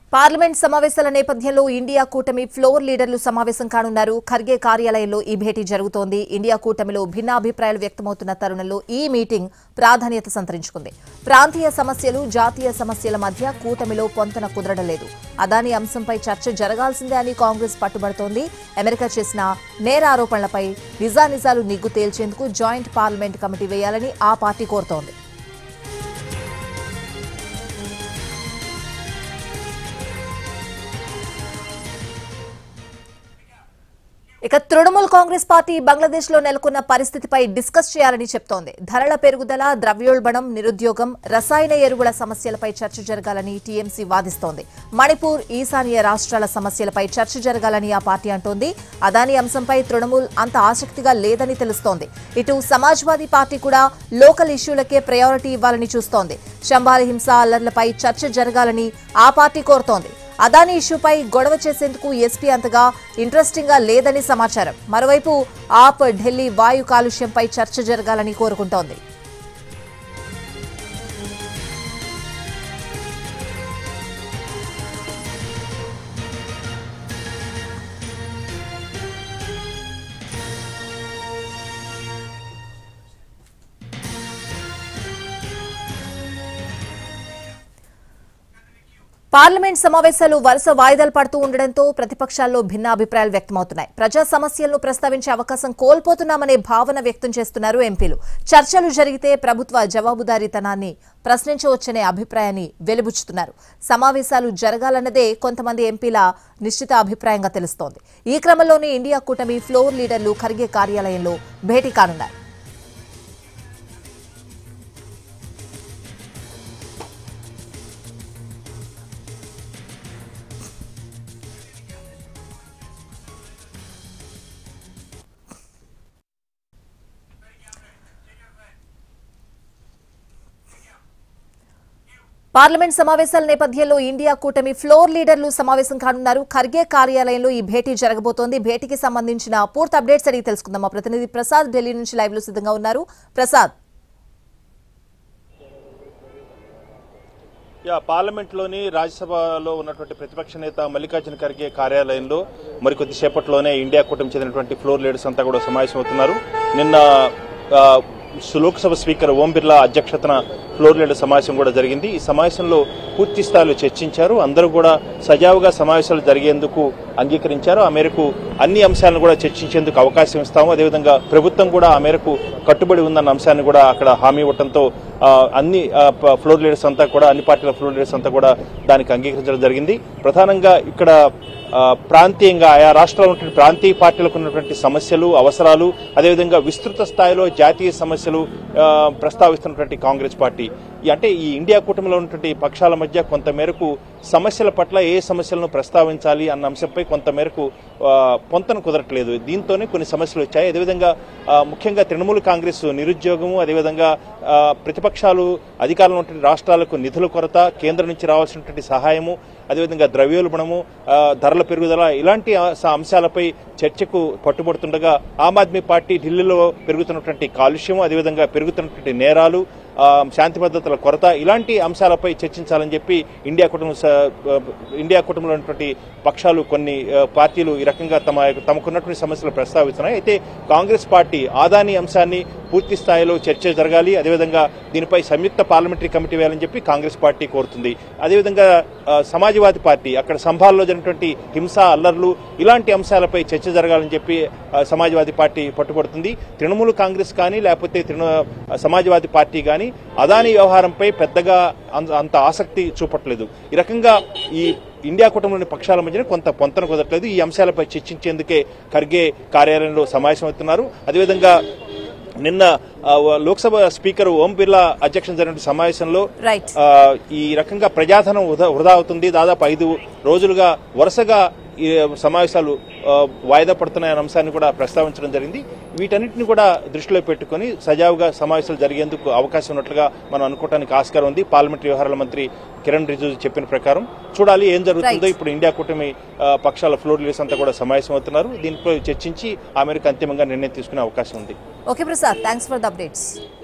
Parliament సమావేశాల నేపథ్యంలో India కూటమి ఫ్లోర్ లీడర్లు సమావేశం కానున్నారు ఖర్గే కార్యాలయంలో ఈ భేటీ జరుగుతోంది ఇండియా కూటమిలో భిన్నాభిప్రాయాలు వ్యక్తమవుతున్న తరుణంలో ఈ మీటింగ్ ప్రాధాన్యత సంతరించుకుంది ప్రాంతీయ సమస్యలు జాతీయ సమస్యల మధ్య కూటమిలో పొంతన కుదరడం లేదు అదాని అంశంపై చర్చ జరగాల్సిందే అని కాంగ్రెస్ పట్టుబడుతోంది అమెరికా చేసిన నేర ఆరోపణలపై నిజానిజాలు నిగ్గు తేల్చేందుకు జాయింట్ పార్లమెంట్ కమిటీ వేయాలని ఆ పార్టీ కోరుతోంది ఇక తృణమూల్ కాంగ్రెస్ పార్టీ బంగ్లాదేశ్ లో నెలకొన్న పరిస్థితిపై డిస్కస్ చేయాలని చెప్తోంది ధరల పెరుగుదల ద్రవ్యోల్బణం నిరుద్యోగం రసాయన ఎరువుల సమస్యలపై చర్చ జరగాలని టీఎంసీ వాదిస్తోంది మణిపూర్ ఈశాన్య రాష్ట్రాల సమస్యలపై చర్చ జరగాలని ఆ పార్టీ అంటోంది అదాని అంశంపై తృణమూల్ అంత ఆసక్తిగా లేదని తెలుస్తోంది ఇటు సమాజ్వాదీ పార్టీ కూడా లోకల్ ఇష్యూలకే ప్రయారిటీ ఇవ్వాలని చూస్తోంది చంబాలి హింస అల్లర్లపై చర్చ జరగాలని ఆ పార్టీ కోరుతోంది అదాని ఇష్యూపై గొడవ చేసేందుకు ఎస్పీ అంతగా ఇంట్రెస్టింగ్ గా లేదని సమాచారం మరోవైపు ఆప్ ఢిల్లీ వాయు కాలుష్యంపై చర్చ జరగాలని కోరుకుంటోంది పార్లమెంట్ సమావేశాలు వరుస వాయిదాలు పడుతూ ఉండడంతో ప్రతిపక్షాల్లో భిన్నాభిప్రాయాలు వ్యక్తమవుతున్నాయి ప్రజా సమస్యలను ప్రస్తావించే అవకాశం కోల్పోతున్నామనే భావన వ్యక్తం చేస్తున్నారు ఎంపీలు చర్చలు జరిగితే ప్రభుత్వ జవాబుదారీతనాన్ని ప్రశ్నించవచ్చనే అభిప్రాయాన్ని వెలిబుచ్చుతున్నారు సమావేశాలు జరగాలన్నదే కొంతమంది ఎంపీల నిశ్చిత అభిప్రాయంగా తెలుస్తోంది ఈ క్రమంలోనే ఇండియా కూటమి ఫ్లోర్ లీడర్లు ఖర్గే కార్యాలయంలో భేటీ కానున్నారు పార్లమెంట్ సమావేశాల నేపథ్యంలో ఇండియా కూటమి ఫ్లోర్ లీడర్లు సమావేశం కానున్నారు ఖర్గే కార్యాలయంలో ఈ భేటీ జరగబోతోంది భేటీకి సంబంధించిన పూర్తి అప్డేట్స్ అడిగి తెలుసుకుందాం మా ప్రతినిధి ప్రసాద్ ఢిల్లీ నుంచి లైవ్ లో సిద్ధంగా ఉన్నారు ప్రసాద్ యా పార్లమెంట్లోని రాజ్యసభలో ఉన్నటువంటి ప్రతిపక్ష నేత మల్లికార్జున ఖర్గే కార్యాలయంలో మరికొద్ది సేపట్లోనే ఇండియా కూటమి చెందినటువంటి ఫ్లోర్ లీడర్స్ అంతా కూడా సమావేశమవుతున్నారు నిన్న ఆ, లోక్సభ స్పీకర్ ఓం బిర్లా అధ్యక్షతన ఫ్లోర్ లీడర్ సమావేశం కూడా జరిగింది ఈ సమావేశంలో పూర్తి స్థాయిలో చర్చించారు అందరూ కూడా సజావుగా సమావేశాలు జరిగేందుకు అంగీకరించారు ఆ మేరకు అన్ని అంశాలను కూడా చర్చించేందుకు అవకాశం ఇస్తాము అదేవిధంగా ప్రభుత్వం కూడా ఆ మేరకు కట్టుబడి ఉందన్న అంశాన్ని కూడా అక్కడ హామీ ఇవ్వడంతో ఆ, అన్ని ఆ, ప- ఫ్లోర్ లీడర్స్ అంతా కూడా అన్ని పార్టీల ఫ్లోర్ లీడర్స్ అంతా కూడా దానికి అంగీకరించడం జరిగింది ప్రధానంగా ఇక్కడ ఆ, ప్రాంతీయంగా ఆయా రాష్ట్రాల్లో ఉన్నటువంటి ప్రాంతీయ పార్టీలకు ఉన్నటువంటి సమస్యలు అవసరాలు అదేవిధంగా విస్తృత స్థాయిలో జాతీయ సమస్యలు ఆ, ప్రస్తావిస్తున్నటువంటి కాంగ్రెస్ పార్టీ ఈ- అంటే ఈ ఇండియా కూటమిలో ఉన్నటువంటి పక్షాల మధ్య కొంతమేరకు సమస్యల పట్ల ఏ సమస్యలను ప్రస్తావించాలి అన్న అంశంపై కొంతమేరకు ఆ, పొంతన కుదరట్లేదు దీంతోనే కొన్ని సమస్యలు వచ్చాయి అదేవిధంగా ఆ, ముఖ్యంగా తృణమూల్ కాంగ్రెస్ నిరుద్యోగము అదేవిధంగా ఆ, ప్రతిపక్షాలు అధికారంలో ఉన్నటువంటి రాష్ట్రాలకు నిధుల కొరత కేంద్రం నుంచి రావాల్సినటువంటి సహాయము అదేవిధంగా ద్రవ్యోల్బణము ఆ, ధరల పెరుగుదల ఇలాంటి ఆ- స- అంశాలపై చర్చకు పట్టుబడుతుండగా ఆమ్ ఆద్మీ పార్టీ ఢిల్లీలో పెరుగుతున్నటువంటి కాలుష్యం అదేవిధంగా పెరుగుతున్నటువంటి నేరాలు ఆ, శాంతి భద్రతల కొరత ఇలాంటి అంశాలపై చర్చించాలని చెప్పి ఇండియా కుటుంబ స- ఆ, ఇండియా కుటుంబంలో ఉన్నటువంటి పక్షాలు కొన్ని ఆ, పార్టీలు ఈ రకంగా తమ యొక్క- తమకున్నటువంటి సమస్యలు ప్రస్తావిస్తున్నాయి అయితే కాంగ్రెస్ పార్టీ ఆదాని అంశాన్ని పూర్తి స్థాయిలో చర్చ జరగాలి అదేవిధంగా దీనిపై సంయుక్త పార్లమెంటరీ కమిటీ వేయాలని చెప్పి కాంగ్రెస్ పార్టీ కోరుతుంది అదేవిధంగా ఆ, సమాజ్వాదీ పార్టీ అక్కడ సంభాల్లో జరిగినటువంటి హింస అల్లర్లు ఇలాంటి అంశాలపై చర్చ జరగాలని చెప్పి ఆ, సమాజ్వాదీ పార్టీ పట్టుబడుతుంది తృణమూల్ కాంగ్రెస్ కానీ లేకపోతే తృణ సమాజ్వాదీ పార్టీ కానీ అదాని వ్యవహారంపై పెద్దగా అంత- అంత ఆసక్తి చూపట్లేదు ఈ రకంగా ఈ ఇండియా కుటుంబంలోని పక్షాల మధ్యన కొంత పొంతన కుదరట్లేదు ఈ అంశాలపై చర్చించేందుకే ఖర్గే కార్యాలయంలో సమావేశమవుతున్నారు అదేవిధంగా నిన్న ఆ, లోక్సభ స్పీకర్ ఓం బిర్లా అధ్యక్షత జరిగిన సమావేశంలో రైట్ ఆ, ఈ రకంగా ప్రజాధనం వృధా వృధా అవుతుంది దాదాపు ఐదు రోజులుగా వరుసగా ఈ సమావేశాలు ఆ, వాయిదా పడుతున్నాయనే అంశాన్ని కూడా ప్రస్తావించడం జరిగింది వీటన్నిటిని కూడా దృష్టిలో పెట్టుకుని సజావుగా సమావేశాలు జరిగేందుకు అవకాశం ఉన్నట్లుగా మనం అనుకోవడానికి ఆస్కారం ఉంది పార్లమెంటరీ వ్యవహారాల మంత్రి కిరణ్ రిజిజు చెప్పిన ప్రకారం చూడాలి ఏం జరుగుతుందో Right. ఇప్పుడు ఇండియా కూటమి ఆ, పక్షాల ఫ్లోర్ లీడర్స్ అంతా కూడా సమావేశం అవుతున్నారు దీనిపై చర్చించి ఆ మేరకు అంతిమంగా నిర్ణయం తీసుకునే అవకాశం ఉంది okay Prasad thanks for the updates